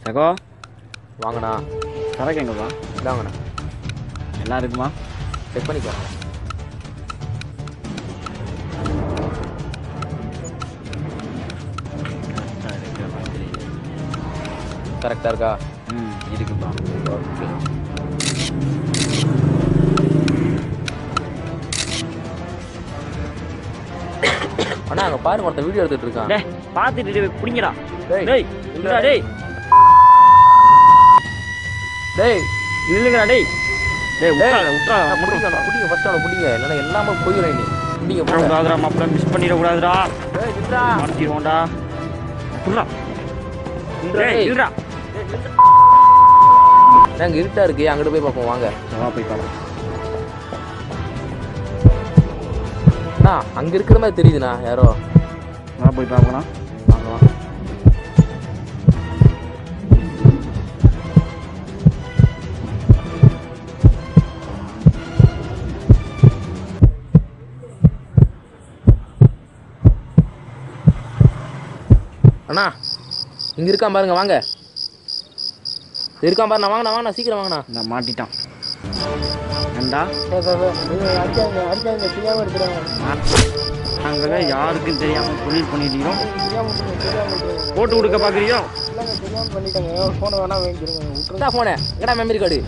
சகோ வாங்கண்ணா சரக்கு எங்கப்பா இதாங்கண்ணா எல்லாம் இருக்குமா செக் பண்ணிக்கோங்க கரெக்டாக இருக்கா ம் இருக்குப்பா ஓகே அண்ணா அங்கே பாருங்க ஒருத்தன் வீடியோ எடுத்துட்டு இருக்கான் டேய் பார்த்துட்டு டேய் பிடிங்கடா டேய், டேய் இல்லடா, இல்லடா டேய் டேய் இல்லைங்கடா டேய் டேய் டேய், விட்றாத விட்றாத பிடிங்க பிடிங்க ஃபர்ஸ்ட் அவனை பிடிங்க இல்லைன்னா எல்லாமே போயிடும் நீ பிடிங்க போங்க கூடாதுடா மாப்பிள்ள மிஸ் பண்ணிடக்கூடாதுடா டேய் நில்றா மாட்டிடுவோம்டா விட்றா நில்றா, டேய் டேய். இல்லடா நாங்க இருட்டா இருக்கு அங்கிட்டு போய் பார்ப்போம் வாங்க வா போய் பாரு அண்ணா அங்க இருக்கிற மாதிரி தெரியுதுண்ணா யாரோ வா போய் பார்க்கலாம் வாங்க வாங்க அண்ணா இங்க இருக்கான் பாருங்க வாங்க இருக்கான் பாருண்ணா வாங்கண்ணா வாங்கண்ணா சீக்கிரம் வாங்கண்ணா இந்த மாட்டிட்டான் ஏண்டா நாங்கள் யாருக்கும் தெரியாம தொழில் பண்ணிட்டோம் போட்டு கொடுக்க பார்க்குறியோ இந்தா போனே எங்கடா மெமரி கார்டு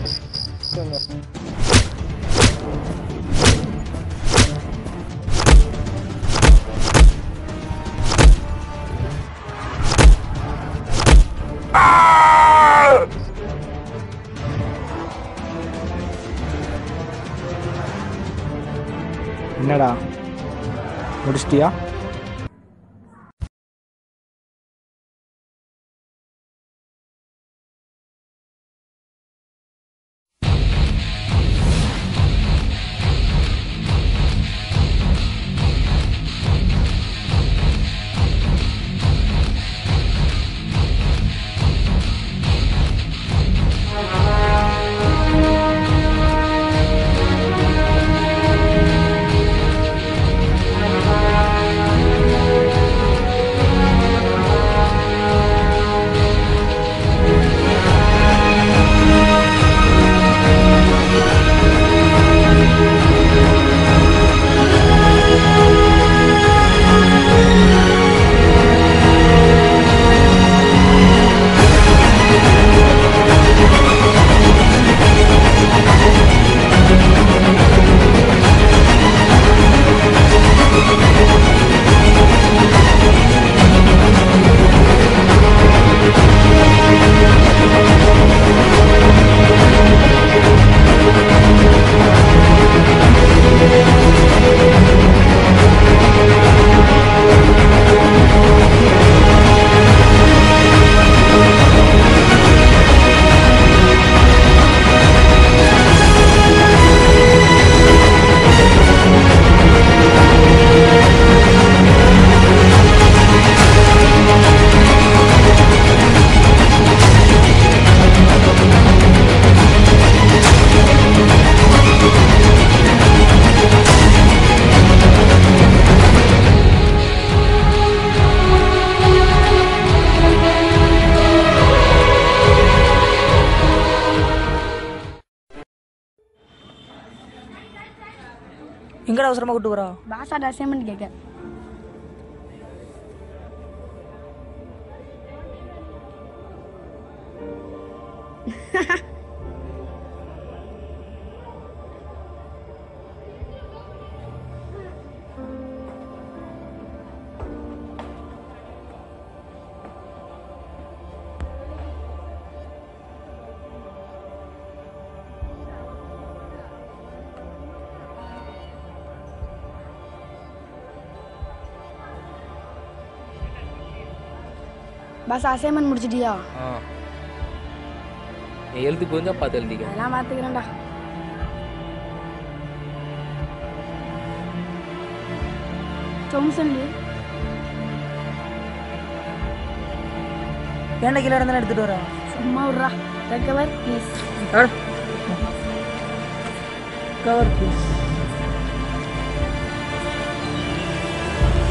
என்னடா முடிச்சிட்டியா எங்கடா அவசரமா கூட்டு வரா பாசாட அசைன்மெண்ட் கேட்க பாஸ் அசைன்மெண்ட் முடிச்சிட்டியா ஆ என் எழுத்து புரிஞ்சா பார்த்து எழுதிக்க அதெல்லாம் பார்த்துக்கிறேன்டா தொம்சன்லி ஏன்டா கீழே இருந்தா எடுத்துட்டு வரா சும்மா விட்றா recover please cover please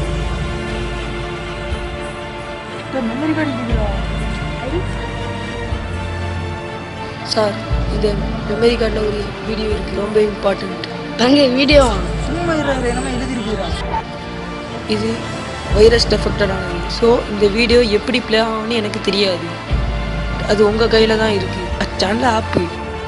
memory card இருக்குடா சார் இந்த மெமரி கார்டில் ஒரு வீடியோ இருக்குது ரொம்ப இம்பார்ட்டண்ட் தங்க வீடியோ சும்மா இருறாரு என்னமா எழுதிருக்கிறா இது வைரஸ் டெஃபெக்டடானது ஸோ இந்த வீடியோ எப்படி ப்ளே ஆகும்னு எனக்கு தெரியாது அது உங்கள் கையில் தான் இருக்குது அச்சான ஆப்பு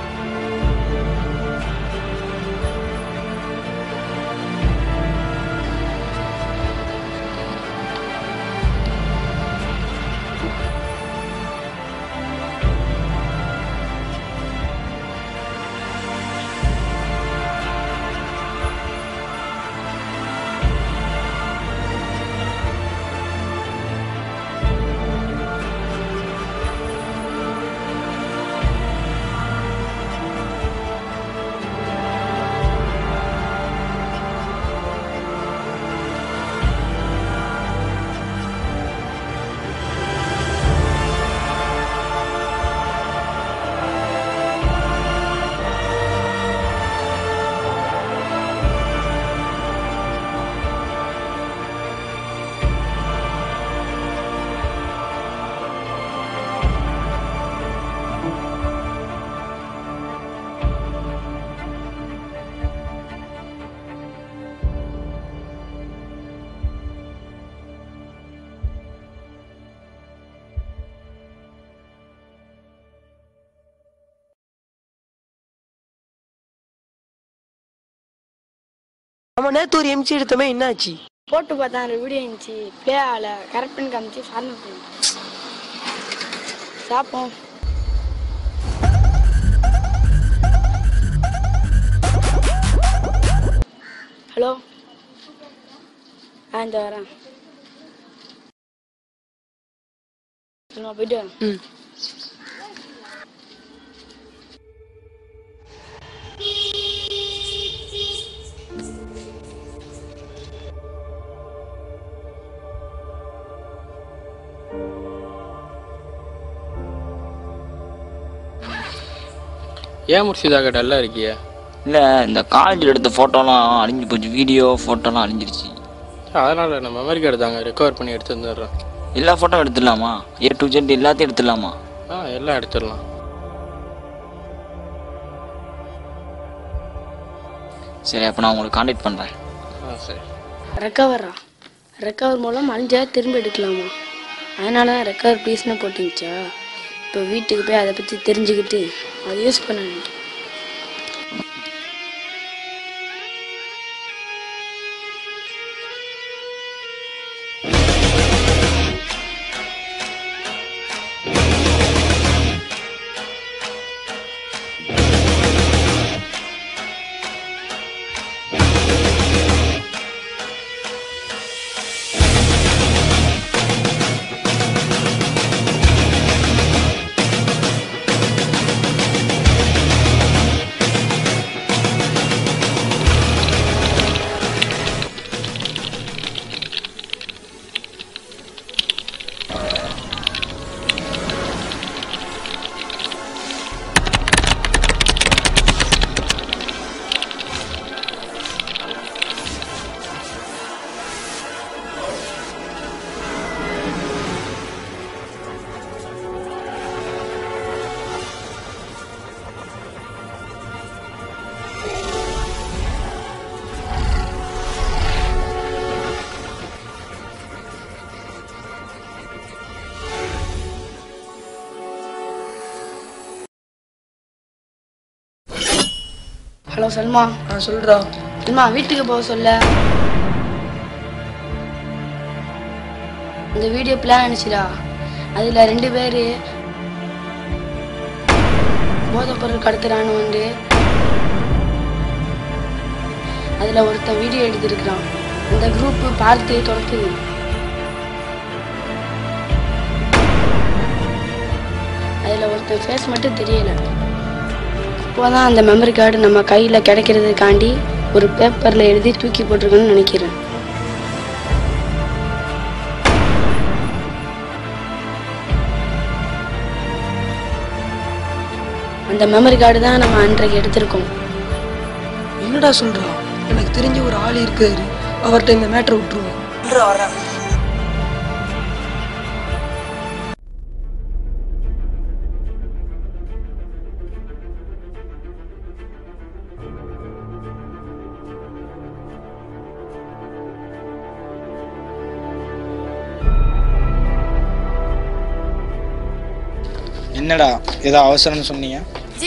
நம்ம நேற்று ஒரு எம்சி எடுத்தோமே என்னாச்சு போட்டு பார்த்தேன் அந்த வீடியோ இருந்துச்சு ப்ளே ஆகல கரெக்ட் பண்ணி காமிச்சு ஃபார்மேட் பண்ணி சாப்போம் ஹலோ ஆ இந்த வரேன் சொல்லுமா போயிட்டு வரேன் ம் ஏன் முர்ஷிதாக டல்லாக இருக்கிய இல்லை இந்த காலேஜில் எடுத்த ஃபோட்டோலாம் அழிஞ்சு போச்சு வீடியோ ஃபோட்டோலாம் அழிஞ்சிருச்சு அதனால் நான் மெமரி கார்டு தாங்க ரெக்கவர் பண்ணி எடுத்து வந்துடுறேன் எல்லா ஃபோட்டோ எடுத்துடலாமா ஏ டு ஜெட் எல்லாத்தையும் எடுத்துடலாமா ஆ எல்லாம் எடுத்துடலாம் சரி அப்போ நான் உங்களுக்கு காண்டாக்ட் பண்ணுறேன் ஆ சரி ரெக்கவரா ரெக்கவர் மூலம் அழிஞ்சா திரும்ப எடுக்கலாமா அதனால தான் ரெக்கவர் ப்ளீஸ்னு போட்டுருந்துச்சா இப்போ வீட்டுக்கு போய் அதை பற்றி தெரிஞ்சுக்கிட்டு அதை யூஸ் பண்ண வேண்டிய ஹலோ சல்மா ஆ சொல்கிறா சல்மா வீட்டுக்கு போக சொல்ல இந்த வீடியோ பிளான் அனுப்பிச்சிடா அதில் ரெண்டு பேர் போதைப் பொருள் கடத்துறான்னு வந்து அதில் ஒருத்தன் வீடியோ எடுத்திருக்கிறான் அந்த குரூப்பு பார்த்து துரத்துது அதில் ஒருத்தன் ஃபேஸ் மட்டும் தெரியல அப்போதான் அந்த மெமரி கார்டு நம்ம கையில் கிடைக்கிறதுக்காண்டி ஒரு பேப்பரில் எழுதி தூக்கி போட்டிருக்கேன்னு நினைக்கிறேன் அந்த மெமரி கார்டு தான் நம்ம அன்றைக்கு எடுத்திருக்கோம் என்னடா சொல்கிறா எனக்கு தெரிஞ்ச ஒரு ஆள் இருக்காரு அவர்கிட்ட இந்த மேட்ரை விட்டுருவோம் வரேன் என்னடா ஏதோ அவசரம்னு சொன்னீங்க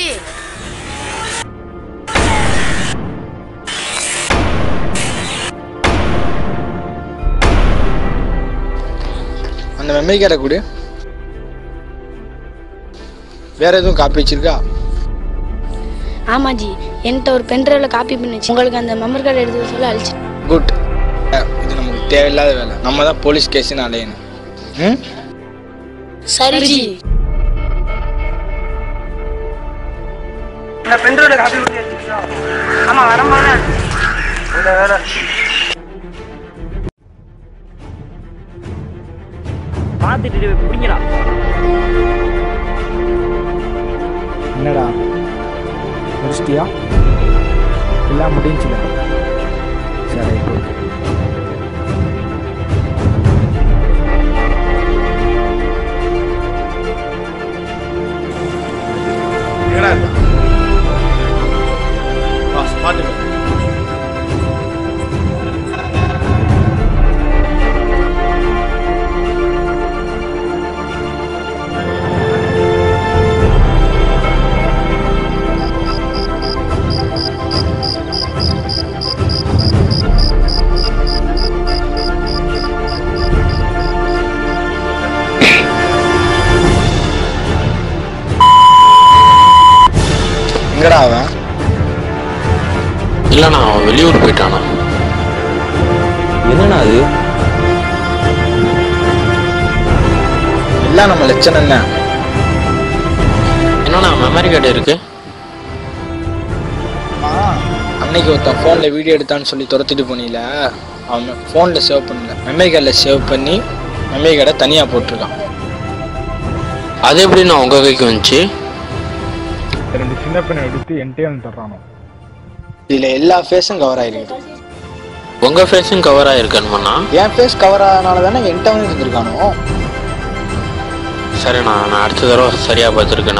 அந்த மெமரி கார்டை கொடு வேற எதுவும் காப்பி வச்சிருக்கா ஆமா ஜி என்கிட்ட ஒரு பென்ட்ரைவில் காப்பி பண்ணி வச்சு உங்களுக்கு அந்த மெமரி கார்டு எடுத்து வர சொல்ல அழிச்சு குட் இது நமக்கு தேவையில்லாத வேலை நம்ம தான் போலீஸ் கேஸ்னு அலையணும் ம் சரி ஜி இந்த பெண்களோட காப்பி ஊற்றி வச்சுக்கிட்டா ஆமா வரமானே இந்த வேலை பார்த்துட்டு பிடிங்கடா என்னடா முடிச்சிட்டியா எல்லாம் முடிஞ்சுல சரி good. எங்கடா அவன் இல்லைண்ணா அவன் வெளியூர் போயிட்டானா என்னண்ணா அது எல்லாம் நம்ம லட்சணம் என்ன என்னண்ணா மெமரி கார்டு இருக்கு அன்னைக்கு ஒருத்தன் ஃபோனில் வீடியோ எடுத்தான்னு சொல்லி துரத்திட்டு போனீல அவன் ஃபோனில் சேவ் பண்ணல மெமரி கார்டில் சேவ் பண்ணி மெமரி கார்டை தனியாக போட்டிருக்கான் அது எப்படி நான் உங்க கைக்கு வந்துச்சு ரெண்டு சின்ன பையனை எடுத்து என்கிட்டயே வந்து தர்றானோ இதில் எல்லா ஃபேஸும் கவர் ஆகிருக்கு உங்க ஃபேஸும் கவர் ஆயிருக்கணுமாண்ணா என் ஃபேஸ் கவர் ஆனதுனால தானே என்கிட்ட வந்து இருந்திருக்கானோ சரிண்ணா நான் அடுத்த தடவை சரியா பார்த்துருக்கேண்ணா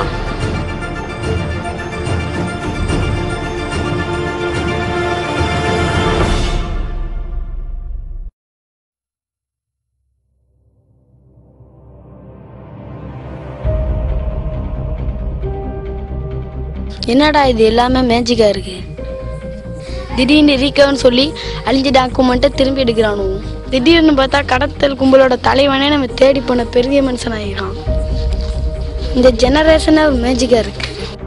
என்னடா இது எல்லாமே மேஜிக்கா இருக்கு திடீர்னு ரீகவர்னு சொல்லி அழிஞ்ச டாக்குமெண்ட்டை திரும்பி எடுக்கிறானு திடீர்னு பார்த்தா கடத்தல் கும்பலோட தலைவனே நம்ம தேடி போன பெரிய மனுஷன் ஆகிறான் இந்த ஜெனரேஷனே ஒரு மேஜிக்கா இருக்கு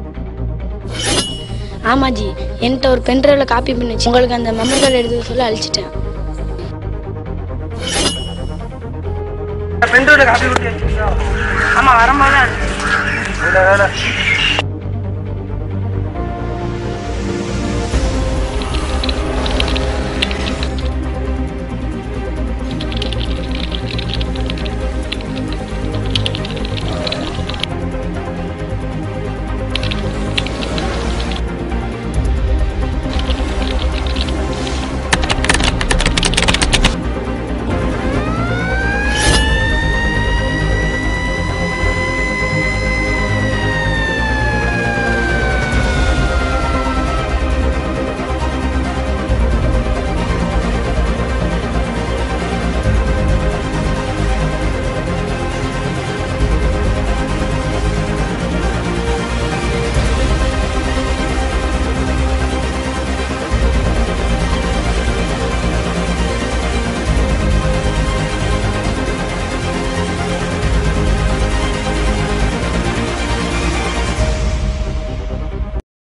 ஆமாஜி என்கிட்ட ஒரு பென்ட்ரைவில் காப்பி பண்ணி வச்சு உங்களுக்கு அந்த மெமரி கார்டு எடுத்து சொல்லி அழிச்சிட்டேன் இந்த பெண்களோட காப்பி ஊற்றி வச்சுக்கிட்டா ஆமா வரமானே இந்த வேலை